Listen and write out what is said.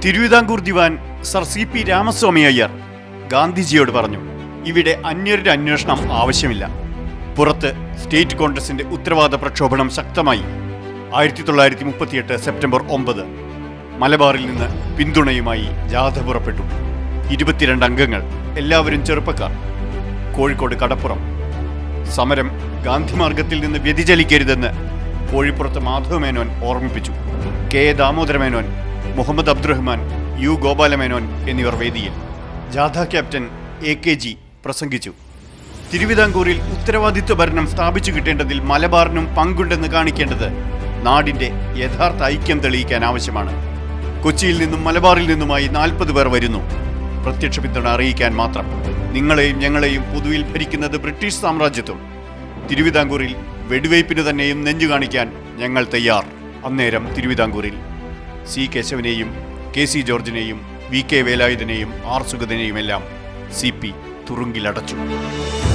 തിരുവിതാംകൂർ ദിവാൻ sir C P Ramaswami Iyer ഗാന്ധിജിയോട് പറഞ്ഞു ഇവിടെ അന്യരുടെ അന്വേഷണം ആവശ്യമില്ല പുറത്ത് സ്റ്റേറ്റ് കോൺഗ്രസിന്റെ ഉത്തരവാദ പ്രക്ഷോഭണം ശക്തമായി ആയിരത്തി തൊള്ളായിരത്തി മുപ്പത്തിയെട്ട് സെപ്റ്റംബർ ഒമ്പത് മലബാറിൽ നിന്ന് പിന്തുണയുമായി ജാഥ പുറപ്പെട്ടു ഇരുപത്തിരണ്ട് അംഗങ്ങൾ എല്ലാവരും ചെറുപ്പക്കാർ കോഴിക്കോട് കടപ്പുറം സമരം ഗാന്ധിമാർഗത്തിൽ നിന്ന് വ്യതിചലിക്കരുതെന്ന് കോഴിപ്പുറത്ത് മാധവമേനോൻ ഓർമ്മിപ്പിച്ചു K A Damodaramenon Muhammad Abdurahman U Gopalamenon എന്നിവർ വേദിയിൽ ജാഥ ക്യാപ്റ്റൻ എ കെ ജി പ്രസംഗിച്ചു തിരുവിതാംകൂറിൽ ഉത്തരവാദിത്വ ഭരണം സ്ഥാപിച്ചു കിട്ടേണ്ടതിൽ മലബാറിനും പങ്കുണ്ടെന്ന് കാണിക്കേണ്ടത് നാടിന്റെ യഥാർത്ഥ ഐക്യം തെളിയിക്കാൻ ആവശ്യമാണ് കൊച്ചിയിൽ നിന്നും മലബാറിൽ നിന്നുമായി നാൽപ്പത് പേർ വരുന്നു പ്രത്യക്ഷ പിന്തുണ അറിയിക്കാൻ മാത്രം നിങ്ങളെയും ഞങ്ങളെയും പൊതുവിൽ ഭരിക്കുന്നത് ബ്രിട്ടീഷ് സാമ്രാജ്യത്വം തിരുവിതാംകൂറിൽ വെടിവയ്പ്പിന് തന്നെയും നെഞ്ചു കാണിക്കാൻ ഞങ്ങൾ തയ്യാർ അന്നേരം തിരുവിതാംകൂറിൽ സി കേശവനെയും കെ സി ജോർജിനെയും വി കെ വേലായുധനെയും ആർ സുഗതനെയുമെല്ലാം സി പി തുറുങ്കിലടച്ചു